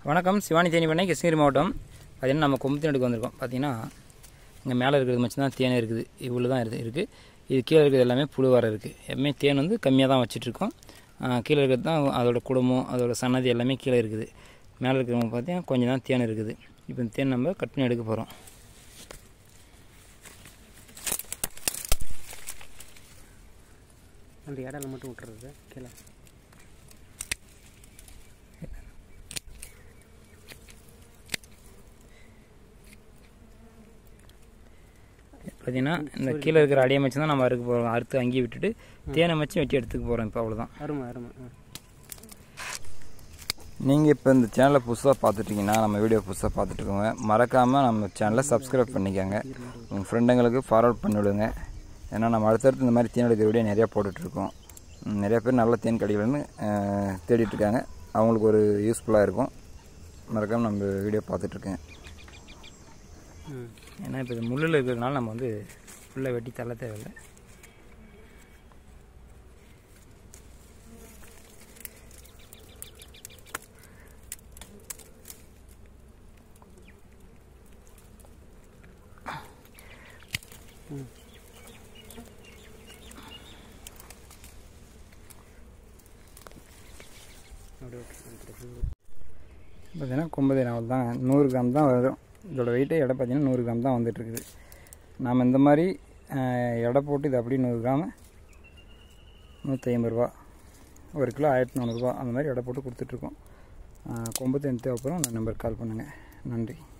வணக்கம் சிவானி தேனி பண்ணை கிருஷ்ணகிரி மாவட்டம் பார்த்தீங்கன்னா நம்ம கொம்பு தேனுக்கு வந்திருக்கோம் பார்த்தீங்கன்னா இங்கே மேலே இருக்கிறது மட்டும்தான் தேன் இருக்குது இவ்வளோ தான் இருக்குது இருக்குது இது கீழே இருக்கிறது எல்லாமே புழு வர இருக்குது எப்பவுமே தேன் வந்து கம்மியாக தான் வச்சிட்ருக்கோம் கீழே இருக்கிறது தான் அதோட குடும்பம் அதோட சன்னதி எல்லாமே கீழே இருக்குது மேலே இருக்கிறவங்க பார்த்தீங்கன்னா கொஞ்சம் தான் தேன் இருக்குது இப்போ இந்த தேன் நம்ம கட் பண்ணி எடுக்க போகிறோம் அந்த இடையில மட்டும் விட்டுறது கீழே பார்த்தீங்கன்னா இந்த கீழே இருக்கிற அடியை வச்சு தான் நம்ம அறுக்க போகிறோம் அறுத்து அங்கேயே விட்டுட்டு தேனை வச்சு வெட்டி எடுத்துக்க போகிறோம் இப்போ அவ்வளோதான் அருமை அருமை ஆ நீங்கள் இப்போ இந்த சேனலை புதுசாக பார்த்துட்டீங்கன்னா நம்ம வீடியோ புதுசாக பார்த்துட்ருக்கோங்க மறக்காமல் நம்ம சேனலை சப்ஸ்கிரைப் பண்ணிக்கோங்க உங்கள் ஃப்ரெண்டுங்களுக்கு ஃபார்வர்ட் பண்ணிவிடுங்க ஏன்னா நம்ம அடுத்தடுத்து இந்த மாதிரி தேன் எடுக்கிற வீடியோ நிறையா போட்டுட்ருக்கோம் ம், நிறைய பேர் நல்ல தேன் கிடைக்கலன்னு தேடிட்டு இருக்காங்க அவங்களுக்கு ஒரு யூஸ்ஃபுல்லாக இருக்கும் மறக்காமல் நம்ம வீடியோ பார்த்துட்ருக்கேன் ம் ஏன்னா இப்போ இது முள்ளில் இருக்கிறதுனால நம்ம வந்து ஃபுல்லாக வெட்டி தள்ள தேவையில்லை அப்படியே விட்டுறது பார்த்தீங்கன்னா கொம்பது நாவல் தான் நூறு கிராம் தான் வரும் இதோட வெயிட்டு எடை பார்த்தீங்கன்னா நூறு கிராம் தான் வந்துட்டுருக்குது நாம் இந்த மாதிரி அஹ், எடை போட்டு இது அப்படியே நூறு கிராம் நூற்றி ஐம்பது ரூபா ஒரு கிலோ ஆயிரத்தி நானூறுரூவா அந்த மாதிரி எடை போட்டு கொடுத்துட்ருக்கோம் கொம்பு தேன் தேவைப்படும் அந்த நம்பருக்கு கால் பண்ணுங்கள் நன்றி